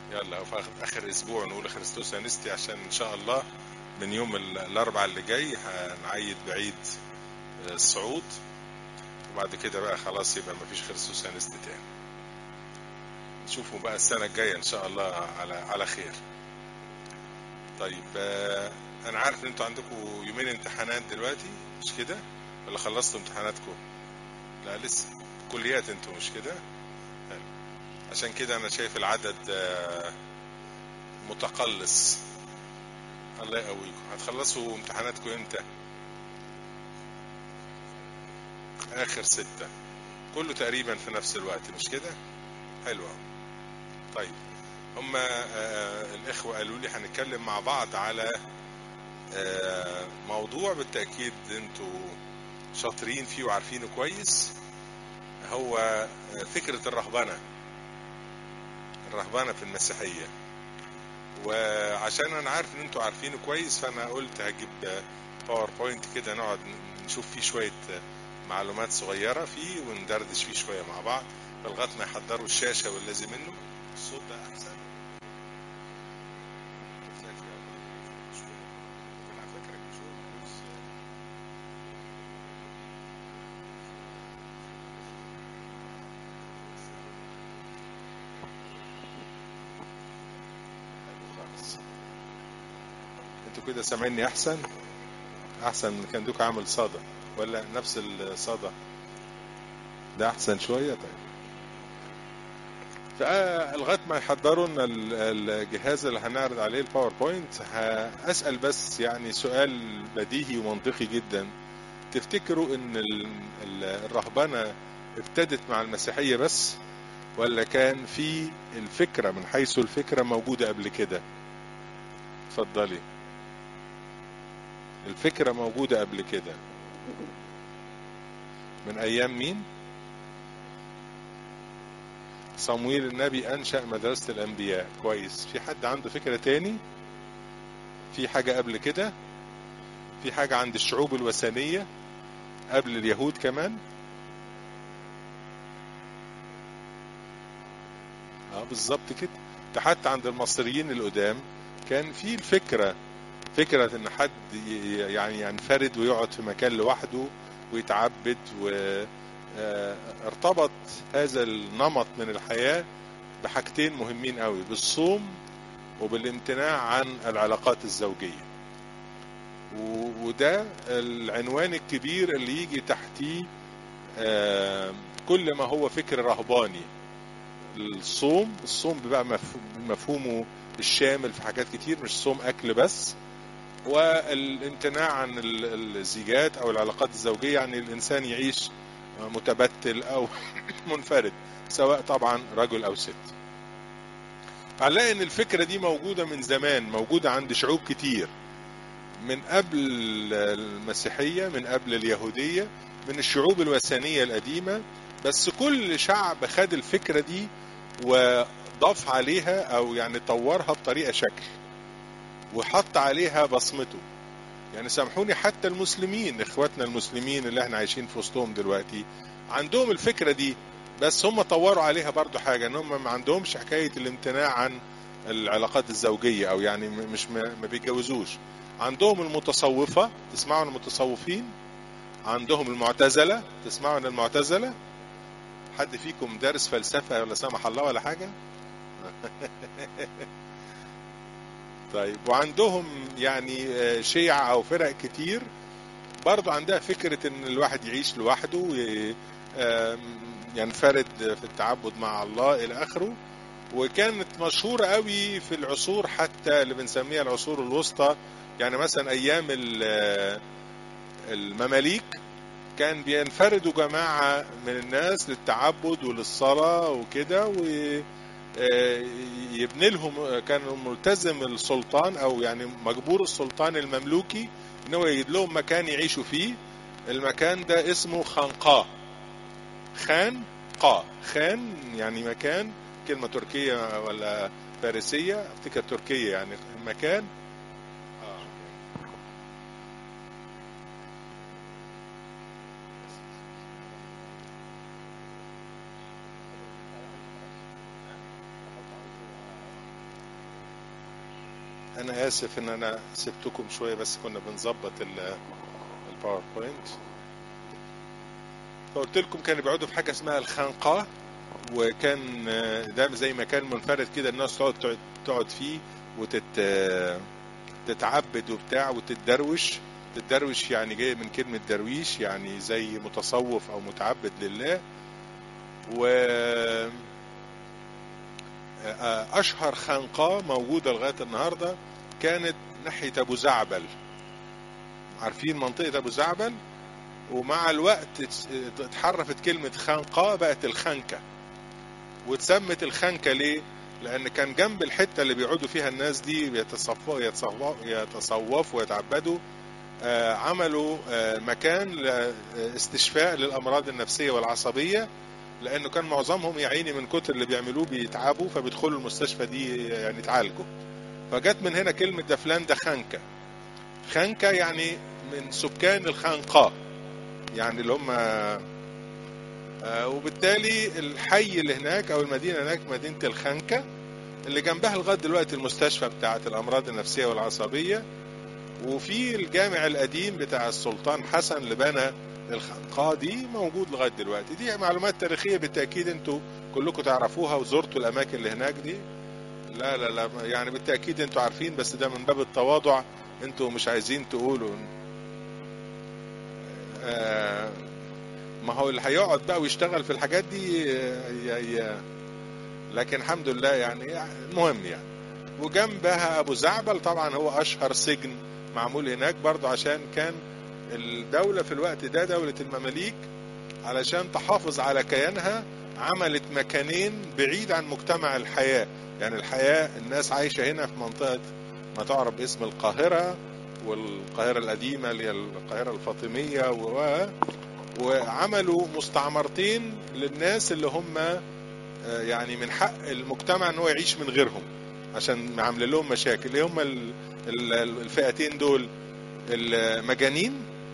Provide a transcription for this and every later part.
يلا في آخر- اخر اسبوع نقول خريستوس انستي عشان ان شاء الله من يوم ال- الاربعاء اللي جاي هنعيد بعيد آه، الصعود وبعد كده بقى خلاص يبقى مفيش خريستوس انستي تاني نشوفه بقى السنة الجاية ان شاء الله على على خير طيب آه، انا عارف ان انتوا عندكم يومين امتحانات دلوقتي مش كده ولا خلصتوا امتحاناتكم لا لسه كليات انتوا مش كده حلو. عشان كده انا شايف العدد آه، متقلص الله يقويكم هتخلصوا امتحاناتكم امتى اخر ستة كله تقريبا في نفس الوقت مش كده حلو أوي. طيب هما آه، الاخوة قالوا لي هنتكلم مع بعض على آه، موضوع بالتأكيد انتوا شاطرين فيه وعارفينه كويس هو آه، فكرة الرهبنة الرهبنة في المسيحية وعشان انا عارف ان انتوا عارفينه كويس فانا قلت هجيب باوربوينت كده نقعد نشوف فيه شوية معلومات صغيرة فيه وندردش فيه شوية مع بعض لغاية ما يحضروا الشاشة واللازم منه الصوت ده أحسن على فكرة كشوف فلوس خالص. انتوا كده سامعيني احسن احسن من كان دوك عامل صدى ولا نفس الصدى ده احسن شويه طيب فلغايه ما يحضروا لنا ال- الجهاز اللي هنعرض عليه الباوربوينت هسال بس يعني سؤال بديهي ومنطقي جدا تفتكروا ان ال- ال- الرهبنه ابتدت مع المسيحيه بس ولا كان في الفكره من حيث الفكره موجوده قبل كده اتفضلي الفكره موجوده قبل كده من ايام مين صمويل النبي انشا مدرسه الانبياء كويس في حد عنده فكره تاني في حاجه قبل كده في حاجه عند الشعوب الوثنيه قبل اليهود كمان اه بالظبط كده ده حتى عند المصريين القدام كان في الفكره فكره ان حد ي- يعني ينفرد ويقعد في مكان لوحده ويتعبد وارتبط هذا النمط من الحياه بحاجتين مهمين قوي بالصوم وبالامتناع عن العلاقات الزوجيه و- وده العنوان الكبير اللي يجي تحتيه آه، كل ما هو فكر رهباني الصوم الصوم بقى مف- مفهومه الشامل في حاجات كتير مش صوم اكل بس والامتناع عن ال- الزيجات او العلاقات الزوجيه يعني الانسان يعيش متبتل او منفرد سواء طبعا رجل او ست هنلاقي ان الفكره دي موجوده من زمان موجوده عند شعوب كتير من قبل المسيحيه من قبل اليهوديه من الشعوب الوثنيه القديمه بس كل شعب خد الفكره دي وضاف عليها او يعني طورها بطريقه شكل وحط عليها بصمته يعني سامحوني حتى المسلمين اخواتنا المسلمين اللي احنا عايشين في وسطهم دلوقتي عندهم الفكره دي بس هم طوروا عليها برضو حاجه ان هم ما عندهمش حكايه الامتناع عن العلاقات الزوجيه او يعني م- مش ما ما بيتجوزوش عندهم المتصوفه تسمعوا عن المتصوفين عندهم المعتزله تسمعوا عن المعتزله حد فيكم دارس فلسفه ولا سمح الله ولا حاجه طيب وعندهم يعني آه، شيع او فرق كتير برضو عندها فكرة ان الواحد يعيش لوحده وي- آم، ينفرد في التعبد مع الله الى اخره وكانت مشهورة قوي في العصور حتى اللي بنسميها العصور الوسطى يعني مثلا ايام ال- المماليك كان بينفردوا جماعة من الناس للتعبد وللصلاة وكده و آه، يبني لهم كان ملتزم السلطان او يعني مجبور السلطان المملوكي ان هو يجد لهم مكان يعيشوا فيه المكان ده اسمه خانقاه خان قا خان يعني مكان كلمة تركية ولا فارسية افتكر تركية يعني مكان آه. انا اسف ان انا سبتكم شويه بس كنا بنظبط الباوربوينت فقلت لكم كانوا بيقعدوا في حاجه اسمها الخنقه وكان ده زي مكان منفرد كده الناس تقعد تقعد فيه وتت تتعبد وبتاع وتتدروش تتدروش يعني جاي من كلمة درويش يعني زي متصوف أو متعبد لله و أشهر خنقة موجودة لغاية النهاردة كانت ناحية أبو زعبل عارفين منطقة أبو زعبل ومع الوقت اتحرفت كلمة خنقة بقت الخنكة واتسمت الخنكة ليه؟ لأن كان جنب الحتة اللي بيقعدوا فيها الناس دي بيتصفوا يتصفوا يتصوفوا ويتعبدوا آه عملوا آه مكان لاستشفاء للأمراض النفسية والعصبية لأنه كان معظمهم يا عيني من كتر اللي بيعملوه بيتعبوا فبيدخلوا المستشفى دي يعني يتعالجوا فجت من هنا كلمة ده فلان ده خنكة خنكة يعني من سكان الخنقاء يعني اللي هم آه وبالتالي الحي اللي هناك او المدينه هناك مدينه الخنكه اللي جنبها لغايه دلوقتي المستشفى بتاعه الامراض النفسيه والعصبيه وفي الجامع القديم بتاع السلطان حسن اللي بنى الخنقاء دي موجود لغايه دلوقتي دي معلومات تاريخيه بالتاكيد انتوا كلكم تعرفوها وزرتوا الاماكن اللي هناك دي لا لا لا يعني بالتاكيد انتوا عارفين بس ده من باب التواضع انتوا مش عايزين تقولوا آه ما هو اللي هيقعد بقى ويشتغل في الحاجات دي يا يا لكن الحمد لله يعني المهم يعني وجنبها ابو زعبل طبعا هو اشهر سجن معمول هناك برضه عشان كان الدولة في الوقت ده دولة المماليك علشان تحافظ على كيانها عملت مكانين بعيد عن مجتمع الحياة يعني الحياة الناس عايشة هنا في منطقة ما تعرف باسم القاهرة والقاهرة القديمة اللي هي القاهرة الفاطمية و وعملوا مستعمرتين للناس اللي هم يعني من حق المجتمع ان هو يعيش من غيرهم عشان عامل لهم مشاكل اللي هم الفئتين دول المجانين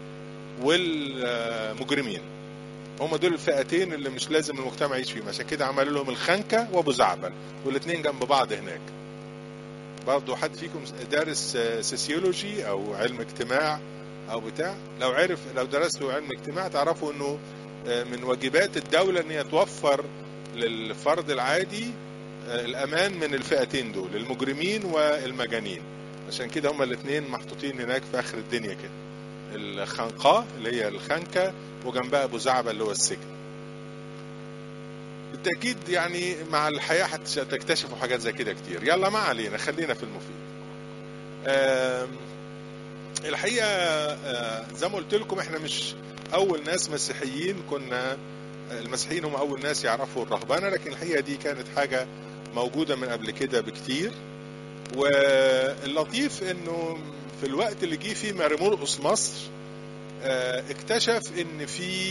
والمجرمين هم دول الفئتين اللي مش لازم المجتمع يعيش فيهم عشان كده عملوا لهم الخنكة وابو زعبل والاثنين جنب بعض هناك برضه حد فيكم دارس سيسيولوجي او علم اجتماع او بتاع لو عرف لو درستوا علم اجتماع تعرفوا انه من واجبات الدولة ان هي توفر للفرد العادي الامان من الفئتين دول المجرمين والمجانين عشان كده هما الاثنين محطوطين هناك في اخر الدنيا كده الخنقاء اللي هي الخنكة وجنبها ابو زعبل اللي هو السجن بالتأكيد يعني مع الحياة هتكتشفوا حاجات زي كده كتير يلا ما علينا خلينا في المفيد الحقيقة زي ما قلت لكم احنا مش أول ناس مسيحيين كنا المسيحيين هم أول ناس يعرفوا الرهبنة لكن الحقيقة دي كانت حاجة موجودة من قبل كده بكتير واللطيف انه في الوقت اللي جه فيه مرمرقص مصر اكتشف ان في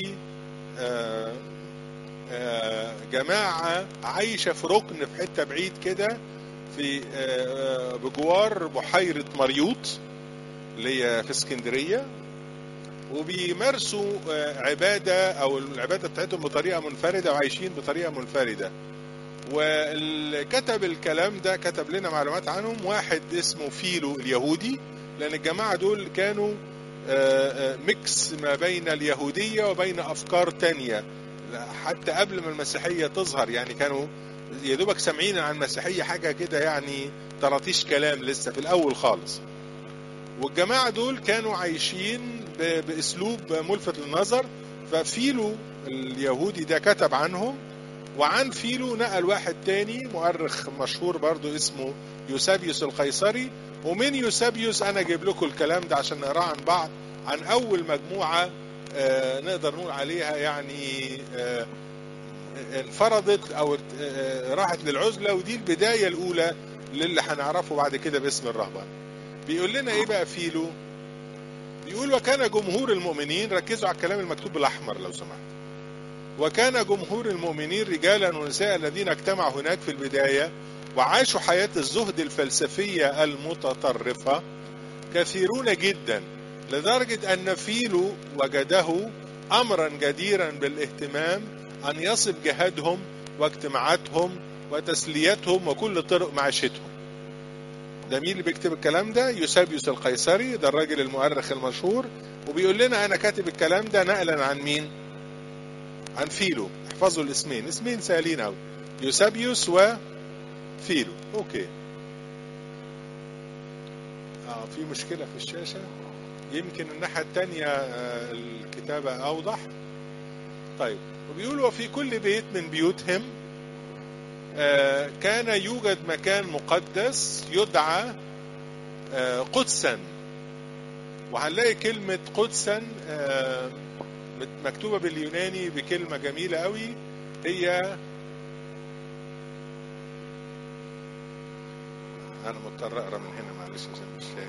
جماعة عايشة في ركن في حتة بعيد كده في بجوار بحيرة مريوط اللي هي في اسكندرية وبيمارسوا عبادة أو العبادة بتاعتهم بطريقة منفردة وعايشين بطريقة منفردة واللي كتب الكلام ده كتب لنا معلومات عنهم واحد اسمه فيلو اليهودي لأن الجماعة دول كانوا ميكس ما بين اليهودية وبين أفكار تانية حتى قبل ما المسيحية تظهر يعني كانوا يا دوبك سامعين عن المسيحية حاجة كده يعني طراطيش كلام لسه في الأول خالص والجماعة دول كانوا عايشين بأسلوب ملفت للنظر ففيلو اليهودي ده كتب عنهم وعن فيلو نقل واحد تاني مؤرخ مشهور برضو اسمه يوسابيوس القيصري ومن يوسابيوس انا اجيب لكم الكلام ده عشان نقراه عن بعض عن اول مجموعة آه نقدر نقول عليها يعني آه انفرضت او آه راحت للعزلة ودي البداية الاولى للي هنعرفه بعد كده باسم الرهبان بيقول لنا ايه بقى فيلو بيقول وكان جمهور المؤمنين ركزوا على الكلام المكتوب بالاحمر لو سمحت وكان جمهور المؤمنين رجالا ونساء الذين اجتمعوا هناك في البداية وعاشوا حياة الزهد الفلسفية المتطرفة كثيرون جدا لدرجة أن فيلو وجده أمرا جديرا بالاهتمام أن يصف جهادهم واجتماعاتهم وتسليتهم وكل طرق معيشتهم ده مين اللي بيكتب الكلام ده يوسابيوس القيصري ده الراجل المؤرخ المشهور وبيقول لنا انا كاتب الكلام ده نقلا عن مين عن فيلو احفظوا الاسمين اسمين سهلين قوي يوسابيوس وفيلو اوكي اه في مشكلة في الشاشة يمكن الناحية التانية آه، الكتابة أوضح طيب وبيقول وفي كل بيت من بيوتهم آه، كان يوجد مكان مقدس يدعى آه، قدسا وهنلاقي كلمة قدسا آه، مت- مكتوبة باليوناني بكلمة جميلة قوي هي أنا مضطر أقرأ من هنا معلش عشان مش شايف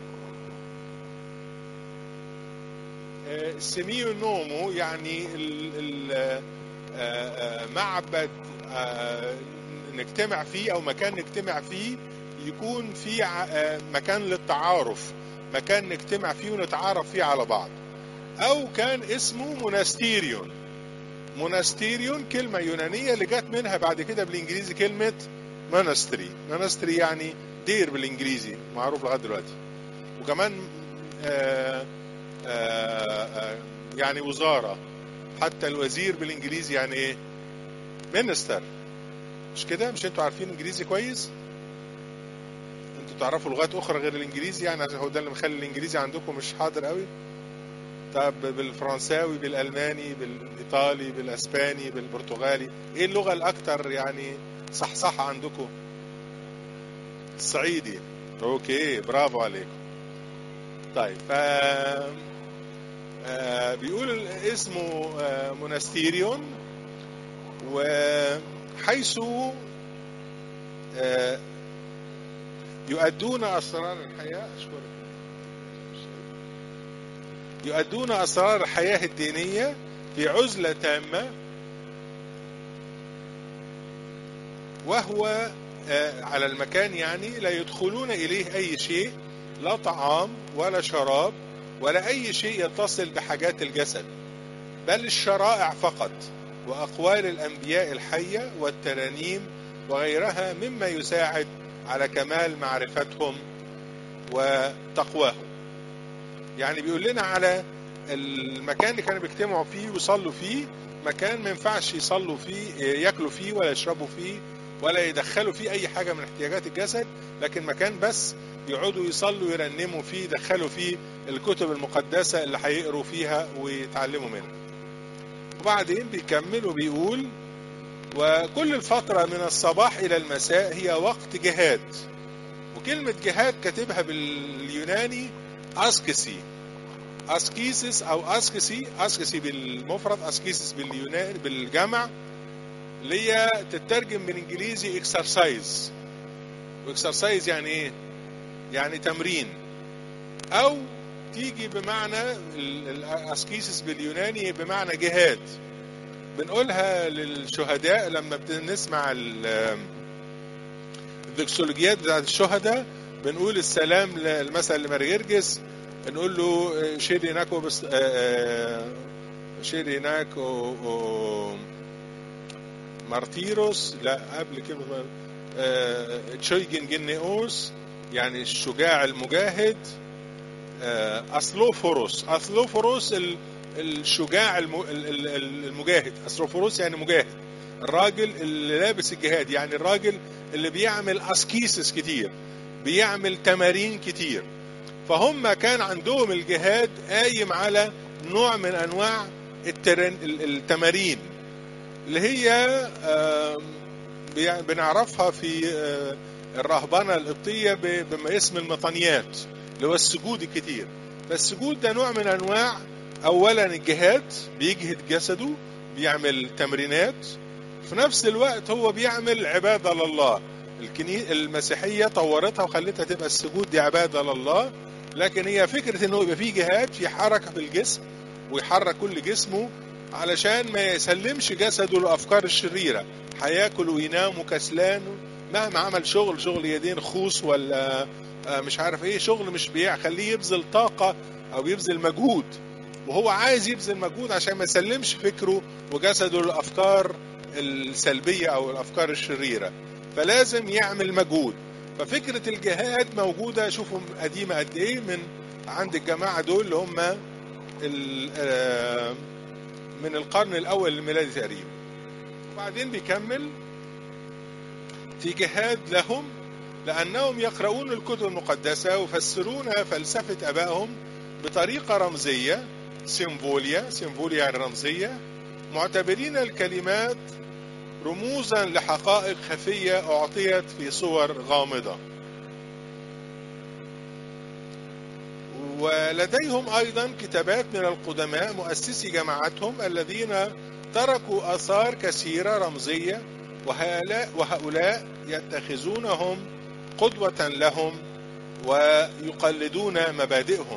آه، سيميو نومو يعني ال- ال- آه، آه، معبد آه، نجتمع فيه او مكان نجتمع فيه يكون فيه ع- آه، مكان للتعارف مكان نجتمع فيه ونتعارف فيه على بعض او كان اسمه موناستيريون موناستيريون كلمة يونانية اللي جت منها بعد كده بالانجليزي كلمة موناستري موناستري يعني دير بالانجليزي معروف لغاية دلوقتي وكمان آه آه آه يعني وزارة حتى الوزير بالانجليزي يعني ايه مينستر مش كده مش انتوا عارفين انجليزي كويس انتوا تعرفوا لغات اخرى غير الانجليزي يعني عشان هو ده اللي مخلي الانجليزي عندكم مش حاضر قوي طب بالفرنساوي بالالماني بالايطالي بالاسباني بالبرتغالي ايه اللغه الاكثر يعني صحصحه عندكم الصعيدي اوكي برافو عليكم طيب ف آه، بيقول اسمه آه، موناستيريون وحيث آه، يؤدون اسرار الحياه اشكرك يؤدون اسرار الحياه الدينيه في عزله تامه وهو آه، على المكان يعني لا يدخلون اليه اي شيء لا طعام ولا شراب ولا اي شيء يتصل بحاجات الجسد بل الشرائع فقط واقوال الانبياء الحيه والترانيم وغيرها مما يساعد على كمال معرفتهم وتقواهم يعني بيقول لنا على المكان اللي كانوا بيجتمعوا فيه ويصلوا فيه مكان ما ينفعش يصلوا فيه ياكلوا فيه ولا يشربوا فيه ولا يدخلوا فيه اي حاجه من احتياجات الجسد لكن مكان بس يقعدوا يصلوا يرنموا فيه يدخلوا فيه الكتب المقدسه اللي هيقروا فيها ويتعلموا منها وبعدين بيكمل وبيقول وكل الفترة من الصباح إلى المساء هي وقت جهاد وكلمة جهاد كاتبها باليوناني أسكسي أسكيسس أو أسكسي أسكسي بالمفرد أسكيسس باليوناني بالجمع اللي هي تترجم بالإنجليزي إكسرسايز وإكسرسايز يعني إيه؟ يعني تمرين أو تيجي بمعنى الأسكيسس باليوناني بمعنى جهاد بنقولها للشهداء لما بنسمع الدكسولوجيات بتاعت الشهداء بنقول السلام مثلا لمرجرجس نقول له شير هناك وبس شير هناك و... مارتيروس لا قبل كلمة تشويجن جنيوس يعني الشجاع المجاهد أثلوفوروس أثلوفوروس الشجاع المجاهد أثلوفوروس يعني مجاهد الراجل اللي لابس الجهاد يعني الراجل اللي بيعمل أسكيسس كتير بيعمل تمارين كتير فهم كان عندهم الجهاد قايم على نوع من أنواع التمارين اللي هي بنعرفها في الرهبنة القبطية باسم المطنيات اللي هو السجود الكتير فالسجود ده نوع من أنواع أولا الجهاد بيجهد جسده بيعمل تمرينات في نفس الوقت هو بيعمل عبادة لله الكني... المسيحية طورتها وخلتها تبقى السجود دي عبادة لله لكن هي فكرة انه يبقى فيه جهاد في حركة في الجسم ويحرك كل جسمه علشان ما يسلمش جسده للأفكار الشريرة هياكل وينام وكسلان مهما عمل شغل شغل يدين خوص ولا مش عارف ايه شغل مش بيخليه يبذل طاقة او يبذل مجهود وهو عايز يبذل مجهود عشان ما يسلمش فكره وجسده للأفكار السلبية أو الأفكار الشريرة فلازم يعمل مجهود ففكرة الجهاد موجودة شوفوا قديمة قد ايه من عند الجماعة دول اللي هم من القرن الأول الميلادي تقريبا وبعدين بيكمل في جهاد لهم لأنهم يقرؤون الكتب المقدسة ويفسرون فلسفة أبائهم بطريقة رمزية سيمفوليا سيمفوليا يعني رمزية معتبرين الكلمات رموزا لحقائق خفية أعطيت في صور غامضة ولديهم أيضا كتابات من القدماء مؤسسي جماعتهم الذين تركوا آثار كثيرة رمزية وهؤلاء يتخذونهم قدوة لهم ويقلدون مبادئهم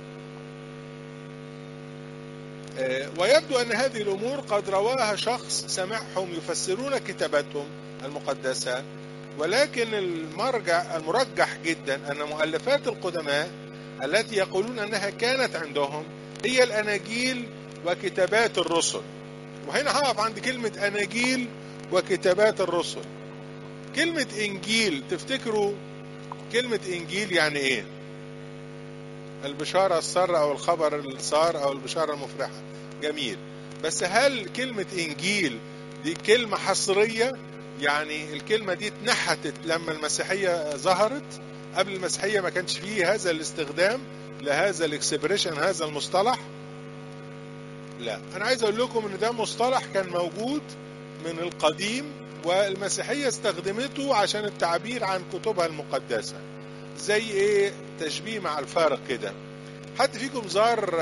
ويبدو أن هذه الأمور قد رواها شخص سمعهم يفسرون كتاباتهم المقدسة ولكن المرجع المرجح جدا أن مؤلفات القدماء التي يقولون أنها كانت عندهم هي الأناجيل وكتابات الرسل وهنا هقف عند كلمة أناجيل وكتابات الرسل كلمة إنجيل تفتكروا كلمة إنجيل يعني إيه؟ البشارة السارة أو الخبر السار أو البشارة المفرحة جميل بس هل كلمة إنجيل دي كلمة حصرية يعني الكلمة دي اتنحتت لما المسيحية ظهرت قبل المسيحية ما كانش فيه هذا الاستخدام لهذا الاكسبريشن هذا المصطلح لا أنا عايز أقول لكم إن ده مصطلح كان موجود من القديم والمسيحية استخدمته عشان التعبير عن كتبها المقدسة زي ايه تشبيه مع الفارق كده حد فيكم زار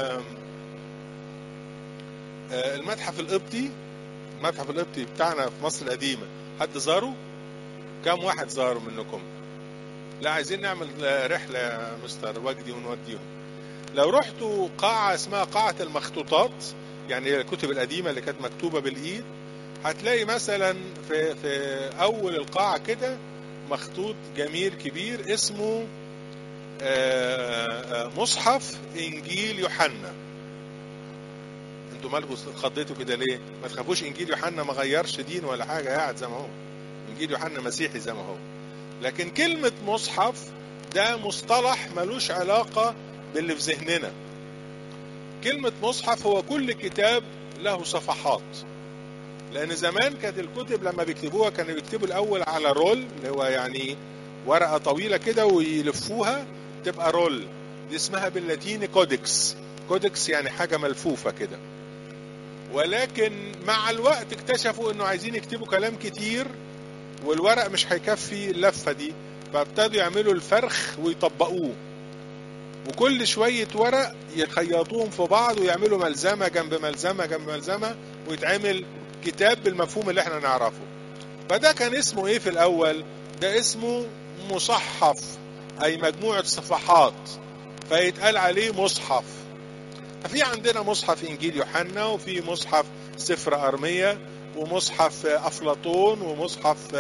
المتحف القبطي المتحف القبطي بتاعنا في مصر القديمة حد زاره كم واحد زاروا منكم لا عايزين نعمل رحلة يا مستر وجدي ونوديهم لو رحتوا قاعة اسمها قاعة المخطوطات يعني الكتب القديمة اللي كانت مكتوبة بالإيد هتلاقي مثلا في, في أول القاعة كده مخطوط جميل كبير اسمه مصحف انجيل يوحنا انتوا مالكم خضيتوا كده ليه ما تخافوش انجيل يوحنا ما غيرش دين ولا حاجه قاعد زي ما هو انجيل يوحنا مسيحي زي ما هو لكن كلمه مصحف ده مصطلح ملوش علاقه باللي في ذهننا كلمه مصحف هو كل كتاب له صفحات لان زمان كانت الكتب لما بيكتبوها كانوا بيكتبوا الاول على رول اللي هو يعني ورقه طويله كده ويلفوها تبقى رول دي اسمها باللاتيني كودكس كودكس يعني حاجه ملفوفه كده ولكن مع الوقت اكتشفوا انه عايزين يكتبوا كلام كتير والورق مش هيكفي اللفه دي فابتدوا يعملوا الفرخ ويطبقوه وكل شوية ورق يخيطوهم في بعض ويعملوا ملزمة جنب ملزمة جنب ملزمة ويتعمل كتاب بالمفهوم اللي احنا نعرفه فده كان اسمه ايه في الاول ده اسمه مصحف اي مجموعة صفحات فيتقال عليه مصحف ففي عندنا مصحف انجيل يوحنا وفي مصحف سفر ارمية ومصحف افلاطون ومصحف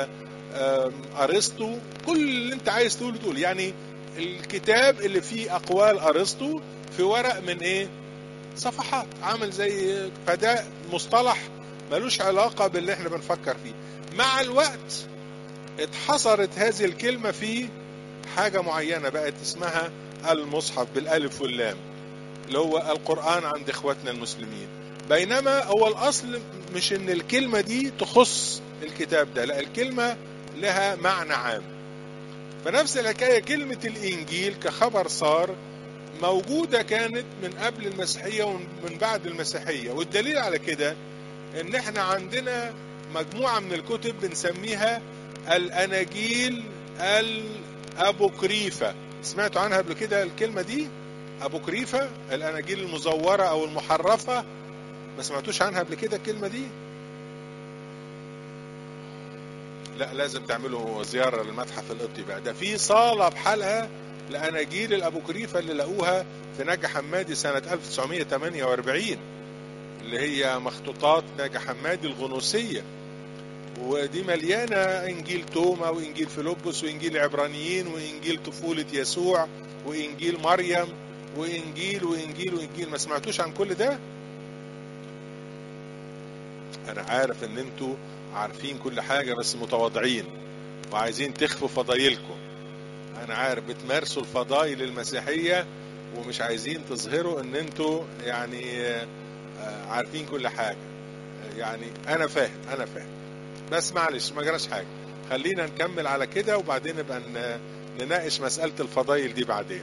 ارسطو كل اللي انت عايز تقوله تقول يعني الكتاب اللي فيه اقوال ارسطو في ورق من ايه صفحات عامل زي فده مصطلح ملوش علاقة باللي احنا بنفكر فيه مع الوقت اتحصرت هذه الكلمة في حاجة معينة بقت اسمها المصحف بالالف واللام اللي هو القرآن عند اخواتنا المسلمين بينما هو الاصل مش ان الكلمة دي تخص الكتاب ده لا الكلمة لها معنى عام فنفس الحكاية كلمة الانجيل كخبر صار موجودة كانت من قبل المسيحية ومن بعد المسيحية والدليل على كده ان احنا عندنا مجموعة من الكتب بنسميها الاناجيل الابوكريفة سمعتوا عنها قبل كده الكلمة دي ابوكريفة الاناجيل المزورة او المحرفة ما سمعتوش عنها قبل كده الكلمة دي لا لازم تعملوا زيارة للمتحف القبطي بقى ده في صالة بحالها لأناجيل الأبوكريفة اللي لقوها في نجا حمادي سنة 1948 اللي هي مخطوطات نجا حمادي الغنوصية ودي مليانة إنجيل توما وإنجيل فيلبس وإنجيل عبرانيين وإنجيل طفولة يسوع وإنجيل مريم وإنجيل وإنجيل وإنجيل ما سمعتوش عن كل ده؟ أنا عارف إن أنتوا عارفين كل حاجة بس متواضعين وعايزين تخفوا فضايلكم انا عارف بتمارسوا الفضائل المسيحيه ومش عايزين تظهروا ان انتوا يعني آه، عارفين كل حاجه يعني انا فاهم انا فاهم بس معلش ما جراش حاجه خلينا نكمل على كده وبعدين نبقى ن- نناقش مساله الفضائل دي بعدين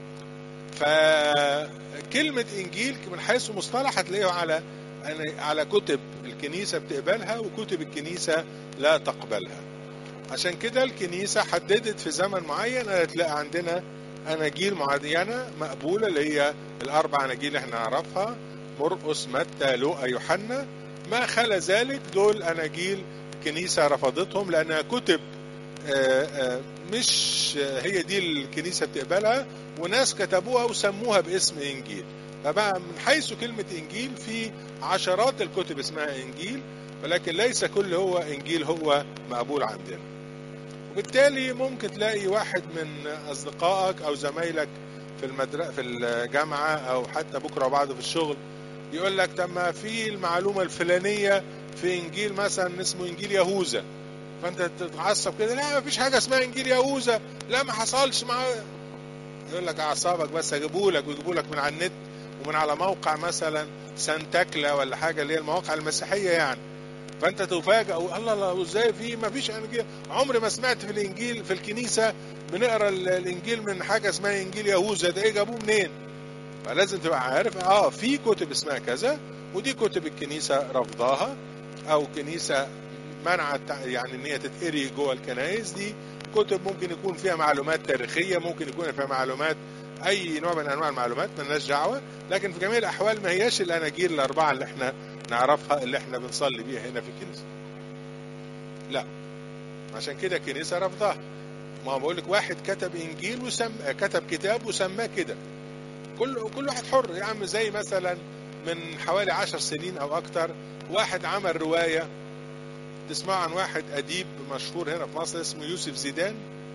فكلمة إنجيل من حيث مصطلح هتلاقيه على على كتب الكنيسة بتقبلها وكتب الكنيسة لا تقبلها عشان كده الكنيسة حددت في زمن معين هتلاقي عندنا أناجيل معينة مقبولة اللي هي الأربع أناجيل اللي احنا نعرفها مرقس متى لوقا يوحنا ما خلا ذلك دول أناجيل الكنيسة رفضتهم لأنها كتب آه، آه، مش هي دي الكنيسة بتقبلها وناس كتبوها وسموها باسم إنجيل فبقى من حيث كلمة إنجيل في عشرات الكتب اسمها إنجيل ولكن ليس كل هو إنجيل هو مقبول عندنا وبالتالي ممكن تلاقي واحد من أصدقائك أو زمايلك في المدرسة في الجامعة أو حتى بكرة وبعده في الشغل يقول لك طب ما في المعلومة الفلانية في إنجيل مثلا اسمه إنجيل يهوذا فأنت تتعصب كده لا ما فيش حاجة اسمها إنجيل يهوذا لا ما حصلش مع يقول لك اعصابك بس اجيبه لك ويجيبوا لك من على النت ومن على موقع مثلا سانتاكلا ولا حاجه اللي هي المواقع المسيحيه يعني فانت تفاجئ الله الله ازاي في ما فيش انجيل عمري ما سمعت في الانجيل في الكنيسه بنقرا ال- الانجيل من حاجه اسمها انجيل يهوذا ده ايه جابوه منين فلازم تبقى عارف اه في كتب اسمها كذا ودي كتب الكنيسه رفضاها او كنيسه منعت يعني ان هي تتقري جوه الكنائس دي كتب ممكن يكون فيها معلومات تاريخيه ممكن يكون فيها معلومات اي نوع من انواع المعلومات ملناش دعوه لكن في جميع الاحوال ما هياش الاناجيل الاربعه اللي احنا نعرفها اللي احنا بنصلي بيها هنا في الكنيسه لا عشان كده الكنيسه رفضها ما بقول لك واحد كتب انجيل وسم كتب كتاب وسماه كده كل كل واحد حر يا عم زي مثلا من حوالي عشر سنين او اكتر واحد عمل روايه تسمع عن واحد اديب مشهور هنا في مصر اسمه يوسف زيدان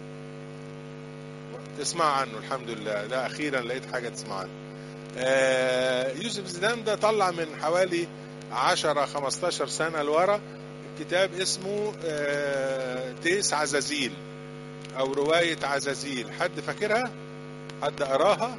تسمع عنه الحمد لله ده اخيرا لقيت حاجه تسمع عنه آه يوسف زيدان ده طلع من حوالي 10 15 سنه لورا كتاب اسمه آه تيس عزازيل او روايه عزازيل حد فاكرها حد قراها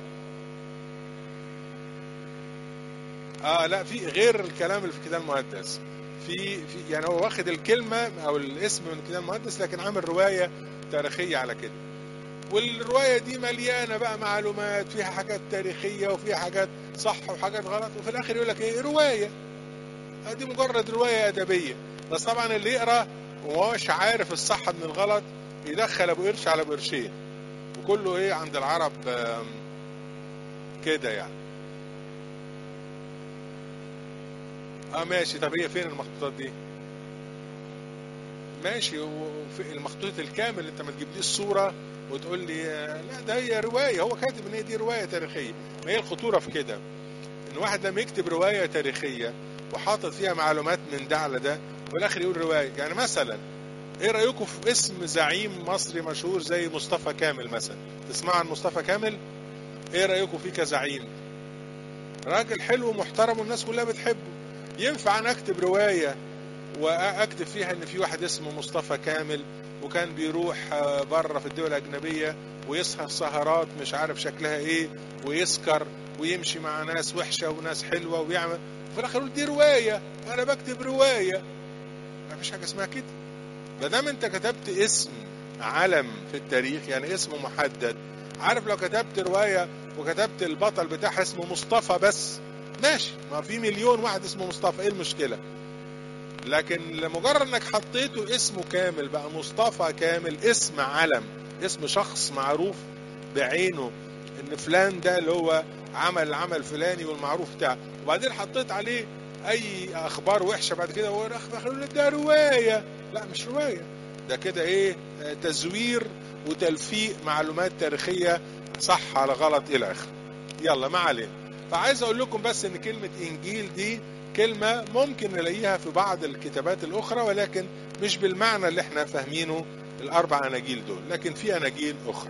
اه لا في غير الكلام اللي في الكتاب المقدس في في يعني هو واخد الكلمه او الاسم من الكتاب المقدس لكن عامل روايه تاريخيه على كده والروايه دي مليانه بقى معلومات فيها حاجات تاريخيه وفيها حاجات صح وحاجات غلط وفي الاخر يقول لك ايه روايه دي مجرد روايه ادبيه بس طبعا اللي يقرا ومش عارف الصح من الغلط يدخل ابو قرش على ابو قرشين وكله ايه عند العرب آم، كده يعني اه ماشي طب هي فين المخطوطات دي ماشي وفي المخطوط الكامل انت ما تجيبليش الصوره وتقول لي آه، لا ده هي روايه هو كاتب ان هي دي روايه تاريخيه ما هي الخطوره في كده ان واحد لما يكتب روايه تاريخيه وحاطط فيها معلومات من ده على ده وفي الاخر يقول روايه يعني مثلا ايه رايكم في اسم زعيم مصري مشهور زي مصطفى كامل مثلا تسمع عن مصطفى كامل ايه رايكم فيه كزعيم راجل حلو ومحترم والناس كلها بتحبه ينفع انا اكتب روايه واكتب فيها ان في واحد اسمه مصطفى كامل وكان بيروح آه، بره في الدول الاجنبيه ويسهر سهرات مش عارف شكلها ايه ويسكر ويمشي مع ناس وحشه وناس حلوه ويعمل وفي الاخر يقول دي روايه انا بكتب روايه ما فيش حاجه اسمها كده ما دام انت كتبت اسم علم في التاريخ يعني اسم محدد عارف لو كتبت روايه وكتبت البطل بتاعها اسمه مصطفى بس ماشي ما في مليون واحد اسمه مصطفى ايه المشكله لكن لمجرد انك حطيته اسمه كامل بقى مصطفى كامل اسم علم اسم شخص معروف بعينه ان فلان ده اللي هو عمل العمل الفلاني والمعروف بتاعه وبعدين حطيت عليه اي اخبار وحشه بعد كده هو يقول لك ده روايه لا مش روايه ده كده ايه آه، تزوير وتلفيق معلومات تاريخيه صح على غلط الى اخره يلا ما علينا فعايز اقول لكم بس ان كلمه انجيل دي كلمه ممكن نلاقيها في بعض الكتابات الاخرى ولكن مش بالمعنى اللي احنا فاهمينه الاربع اناجيل دول لكن في اناجيل اخرى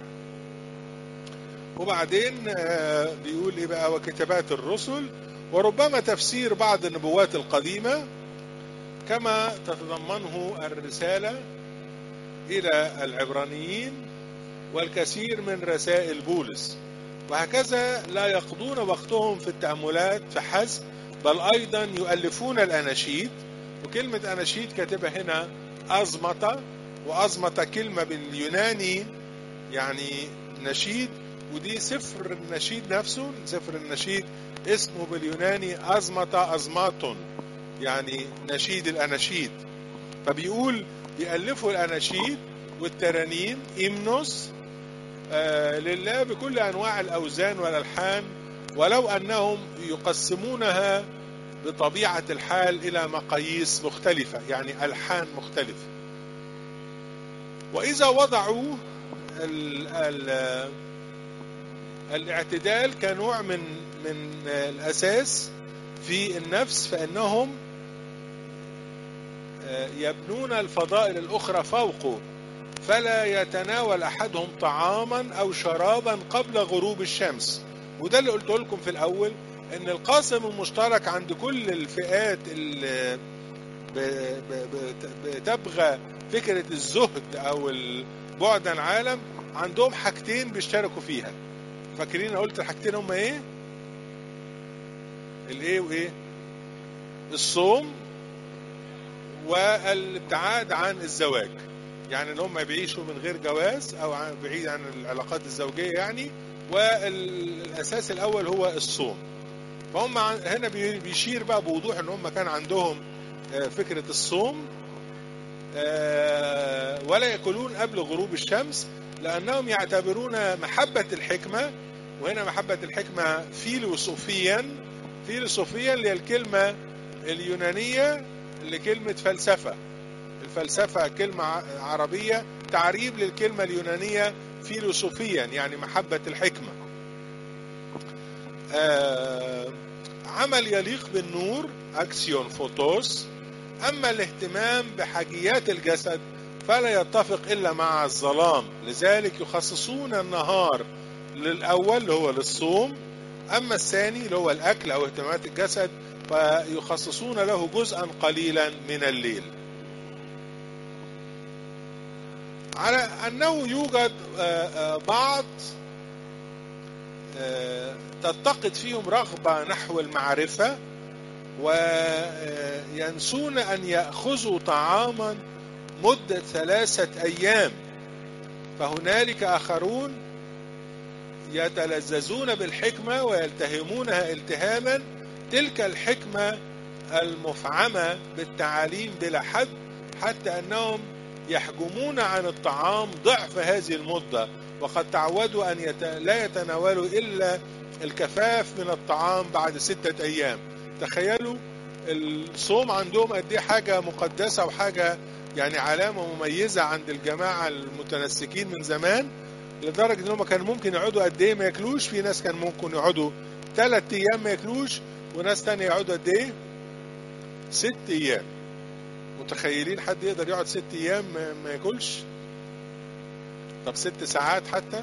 وبعدين آه، بيقول ايه بقى وكتابات الرسل وربما تفسير بعض النبوات القديمه كما تتضمنه الرساله إلى العبرانيين والكثير من رسائل بولس وهكذا لا يقضون وقتهم في التأملات فحسب بل أيضا يؤلفون الأناشيد وكلمة أناشيد كاتبها هنا أزمطة وأزمطة كلمة باليوناني يعني نشيد ودي سفر النشيد نفسه سفر النشيد اسمه باليوناني أزمطة أزماطون يعني نشيد الأناشيد فبيقول بيألفوا الأناشيد والترانيم إمنوس آه لله بكل أنواع الأوزان والألحان ولو أنهم يقسمونها بطبيعة الحال إلى مقاييس مختلفة يعني ألحان مختلفة وإذا وضعوا ال ال الاعتدال كنوع من من الأساس في النفس فإنهم يبنون الفضائل الأخرى فوقه فلا يتناول أحدهم طعاما أو شرابا قبل غروب الشمس وده اللي قلت لكم في الأول ان القاسم المشترك عند كل الفئات اللي بتبغى فكرة الزهد او البعد عن العالم عندهم حاجتين بيشتركوا فيها فاكرين انا قلت الحاجتين هما ايه الايه وايه الصوم والابتعاد عن الزواج يعني ان هم بيعيشوا من غير جواز او بعيد عن العلاقات الزوجيه يعني والاساس الاول هو الصوم فهم هنا بيشير بقى بوضوح ان هم كان عندهم فكرة الصوم ولا يأكلون قبل غروب الشمس لأنهم يعتبرون محبة الحكمة وهنا محبة الحكمة فيلوسوفيا فيلوسوفيا اللي هي الكلمة اليونانية لكلمة فلسفة الفلسفة كلمة عربية تعريب للكلمة اليونانية فيلوسوفيا يعني محبة الحكمة آه عمل يليق بالنور أكسيون فوتوس أما الاهتمام بحاجيات الجسد فلا يتفق إلا مع الظلام لذلك يخصصون النهار للأول اللي هو للصوم أما الثاني اللي هو الأكل أو اهتمامات الجسد فيخصصون له جزءا قليلا من الليل على أنه يوجد بعض تتقد فيهم رغبة نحو المعرفة وينسون أن يأخذوا طعاما مدة ثلاثة أيام فهنالك آخرون يتلذذون بالحكمة ويلتهمونها التهاما تلك الحكمة المفعمة بالتعاليم بلا حد حتى أنهم يحجمون عن الطعام ضعف هذه المدة وقد تعودوا أن يت... لا يتناولوا إلا الكفاف من الطعام بعد ستة أيام تخيلوا الصوم عندهم قد ايه حاجة مقدسة وحاجة يعني علامة مميزة عند الجماعة المتنسكين من زمان لدرجة انهم كان ممكن يقعدوا قد ايه ما ياكلوش في ناس كان ممكن يقعدوا ثلاث ايام ما ياكلوش وناس تانية يقعدوا قد ايه ست ايام متخيلين حد يقدر يقعد ست ايام ما ياكلش طب ست ساعات حتى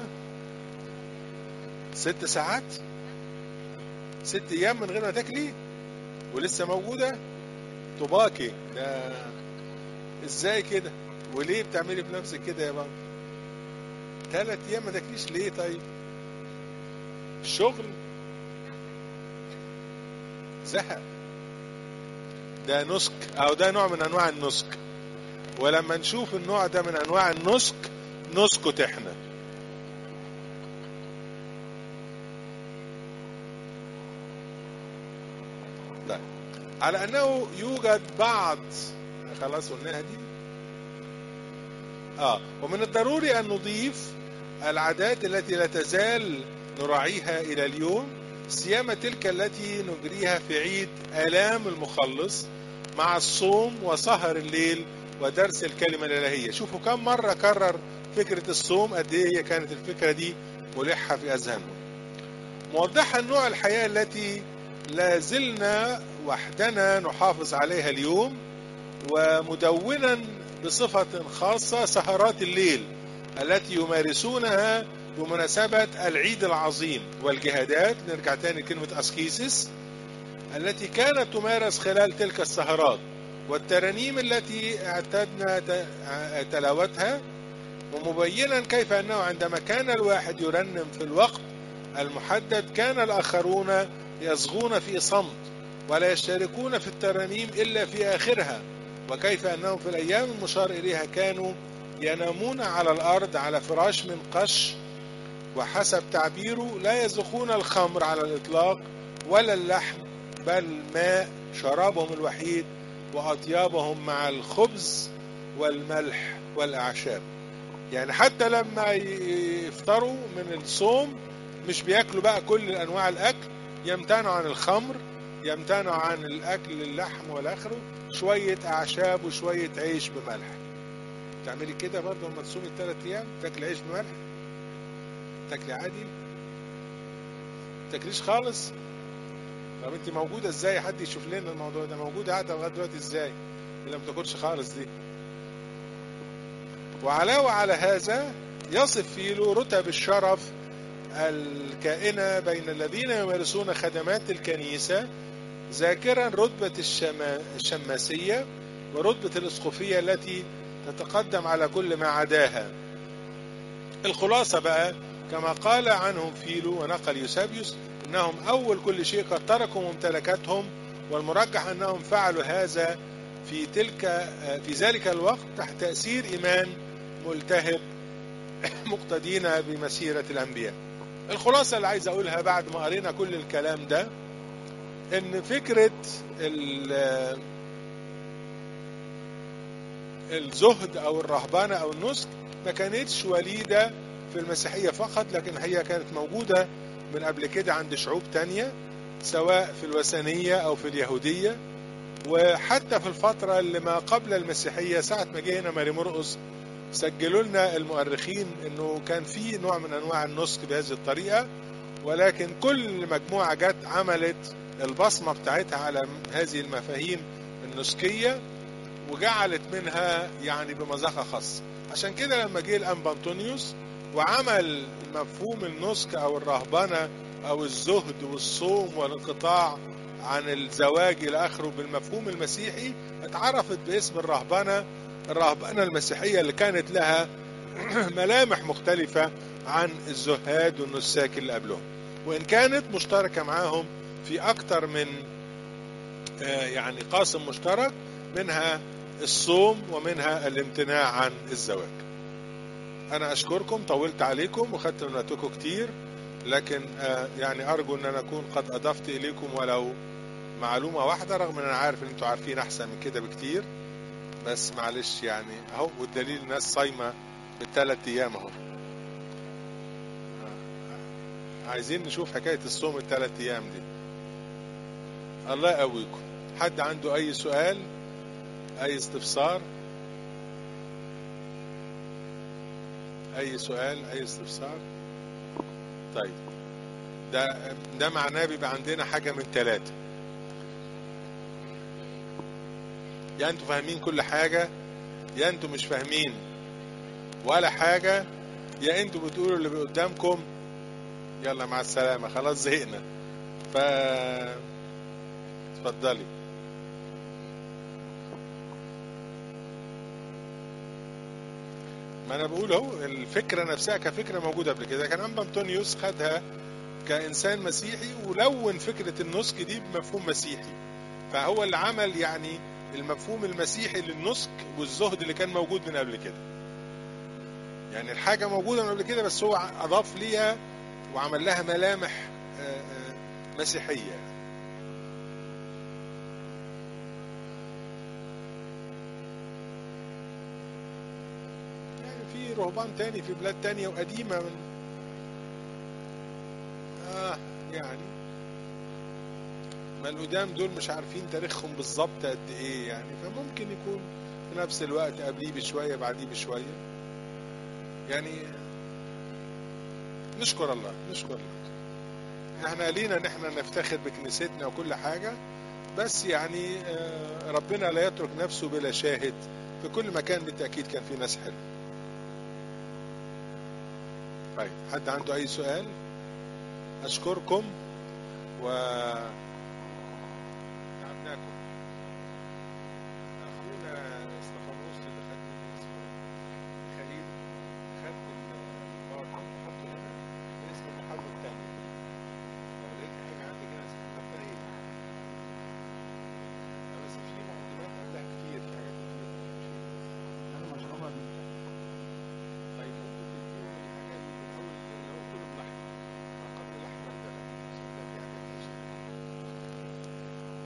ست ساعات ست ايام من غير ما تاكلي ولسه موجودة طباكي ده ازاي كده وليه بتعملي في نفسك كده يا بابا ثلاث ايام ما تاكليش ليه طيب الشغل زهق ده نسك او ده نوع من انواع النسك ولما نشوف النوع ده من انواع النسك نسكت احنا لا على انه يوجد بعض خلاص قلناها دي اه ومن الضروري ان نضيف العادات التي لا تزال نراعيها الى اليوم سيما تلك التي نجريها في عيد آلام المخلص مع الصوم وسهر الليل ودرس الكلمة الإلهية شوفوا كم مرة كرر فكرة الصوم قد إيه هي كانت الفكرة دي ملحة في أذهانهم موضحا نوع الحياة التي لا زلنا وحدنا نحافظ عليها اليوم ومدونا بصفة خاصة سهرات الليل التي يمارسونها بمناسبة العيد العظيم والجهادات نرجع تاني لكلمة أسكيسس التي كانت تمارس خلال تلك السهرات والترانيم التي اعتدنا تلاوتها ومبينا كيف أنه عندما كان الواحد يرنم في الوقت المحدد كان الآخرون يصغون في صمت ولا يشتركون في الترانيم إلا في آخرها وكيف أنهم في الأيام المشار إليها كانوا ينامون على الأرض على فراش من قش وحسب تعبيره لا يذوقون الخمر على الإطلاق ولا اللحم بل ماء شرابهم الوحيد وأطيابهم مع الخبز والملح والأعشاب يعني حتى لما يفطروا من الصوم مش بياكلوا بقى كل أنواع الأكل يمتنعوا عن الخمر يمتنعوا عن الأكل اللحم والآخره شوية أعشاب وشوية عيش بملح تعملي كده برضه لما تصومي الثلاث أيام تاكلي عيش بملح تاكلي عادي تاكليش خالص طب انت موجوده ازاي حد يشوف لنا الموضوع ده موجوده قاعده لغايه دلوقتي ازاي اللي ما تاكلش خالص دي وعلاوه على هذا يصف فيلو رتب الشرف الكائنة بين الذين يمارسون خدمات الكنيسة ذاكرا رتبة الشما الشماسية ورتبة الإسقفية التي تتقدم على كل ما عداها الخلاصة بقى كما قال عنهم فيلو ونقل يوسابيوس انهم اول كل شيء قد تركوا ممتلكاتهم والمرجح انهم فعلوا هذا في تلك في ذلك الوقت تحت تاثير ايمان ملتهب مقتدين بمسيره الانبياء. الخلاصه اللي عايز اقولها بعد ما قرينا كل الكلام ده ان فكره الزهد او الرهبنه او النسك ما كانتش وليده في المسيحيه فقط لكن هي كانت موجوده من قبل كده عند شعوب تانية سواء في الوثنية أو في اليهودية وحتى في الفترة اللي ما قبل المسيحية ساعة ما جه هنا ماري مرقس سجلوا لنا المؤرخين انه كان في نوع من انواع النسك بهذه الطريقة ولكن كل مجموعة جت عملت البصمة بتاعتها على هذه المفاهيم النسكية وجعلت منها يعني بمذاقة خاصة عشان كده لما جه الأنبا أنطونيوس وعمل مفهوم النسك او الرهبنه او الزهد والصوم والانقطاع عن الزواج الى اخره بالمفهوم المسيحي اتعرفت باسم الرهبنه الرهبنه المسيحيه اللي كانت لها ملامح مختلفه عن الزهاد والنساك اللي قبلهم وان كانت مشتركه معاهم في اكتر من يعني قاسم مشترك منها الصوم ومنها الامتناع عن الزواج انا اشكركم طولت عليكم وخدت من وقتكم كتير لكن يعني ارجو ان انا اكون قد اضفت اليكم ولو معلومه واحده رغم ان انا عارف ان انتوا عارفين احسن من كده بكتير بس معلش يعني اهو والدليل الناس صايمه بالثلاث ايام اهو عايزين نشوف حكايه الصوم الثلاث ايام دي الله يقويكم حد عنده اي سؤال اي استفسار اي سؤال اي استفسار طيب ده ده معناه بيبقى عندنا حاجه من ثلاثه يا انتوا فاهمين كل حاجه يا انتوا مش فاهمين ولا حاجه يا انتوا بتقولوا اللي قدامكم يلا مع السلامه خلاص زهقنا ف اتفضلي ما انا بقول اهو الفكره نفسها كفكره موجوده قبل كده كان انبا انطونيوس خدها كانسان مسيحي ولون فكره النسك دي بمفهوم مسيحي فهو اللي عمل يعني المفهوم المسيحي للنسك والزهد اللي كان موجود من قبل كده يعني الحاجه موجوده من قبل كده بس هو اضاف ليها وعمل لها ملامح مسيحيه في رهبان تاني في بلاد تانية وقديمة من آه يعني ما القدام دول مش عارفين تاريخهم بالظبط قد ايه يعني فممكن يكون في نفس الوقت قبليه بشوية بعديه بشوية يعني نشكر الله نشكر الله احنا لينا ان احنا نفتخر بكنيستنا وكل حاجة بس يعني ربنا لا يترك نفسه بلا شاهد في كل مكان بالتأكيد كان في ناس حلوه طيب حد عنده أي سؤال أشكركم و تعبناكم